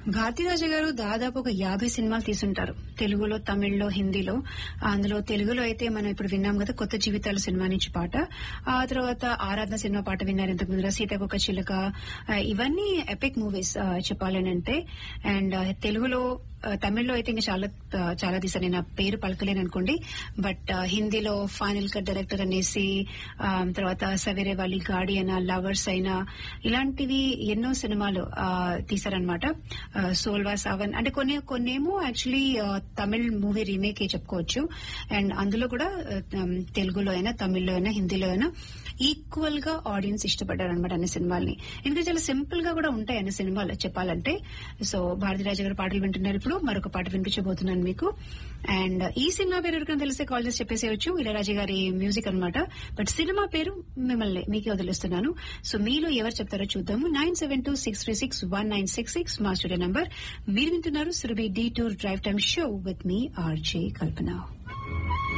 భారతీరాజ గారు దాదాపు ఒక యాభై సినిమాలు తీసుంటారు తెలుగులో తమిళ్లో హిందీలో అందులో తెలుగులో అయితే మనం ఇప్పుడు విన్నాం కదా కొత్త జీవితాల సినిమా నుంచి పాట ఆ తర్వాత ఆరాధన సినిమా పాట విన్నారు ఇంతకు ముందు సీతకొక చిలుక ఆ, ఇవన్నీ ఎపిక్ మూవీస్ చెప్పాలని అంటే అండ్ తెలుగులో ఆ, తమిళ్లో అయితే ఇంకా చాలా ఆ, చాలా తీసాను నేను ఆ పేరు పలకలేను అనుకోండి బట్ ఆ, హిందీలో ఫైనల్ కట్ డైరెక్టర్ అనేసి ఆ, తర్వాత సవేరే వాలి గాడి అయినా లవర్స్ అయినా ఇలాంటివి ఎన్నో సినిమాలు ఆ, తీశారనమాట ఆ, సోల్వా సావన్ అంటే కొన్ని కొన్నేమో యాక్చువల్లీ తమిళ్ మూవీ రీమేక్ చెప్పుకోవచ్చు అండ్ అందులో కూడా ఆ, తమ్- తెలుగులో అయినా తమిళ్లో అయినా హిందీలో అయినా ఈక్వల్ గా ఆడియన్స్ ఇష్టపడ్డారు అనమాట అన్ని సినిమాల్ని ఎందుకంటే చాలా సింపుల్ గా కూడా ఉంటాయి అన్ని సినిమాలు చెప్పాలంటే సో భారతీరాజ గారి పాటలు వింటున్నారు ఇప్పుడు మరొక పాట వినిపించబోతున్నాను మీకు అండ్ ఈ సినిమా పేరు ఎవరికైనా తెలిస్తే కాల్ చేసి చెప్పేసేయచ్చు ఇళరాజా గారి మ్యూజిక్ అన్నమాట బట్ సినిమా పేరు మిమ్మల్ని మీకే వదిలిస్తున్నాను సో మీలో ఎవరు చెప్తారో చూద్దాము nine seven two six three six one nine six six మా స్టూడియో నంబర్ మీరు వింటున్నారు Surabhi detour drive time show with me RJ Kalpana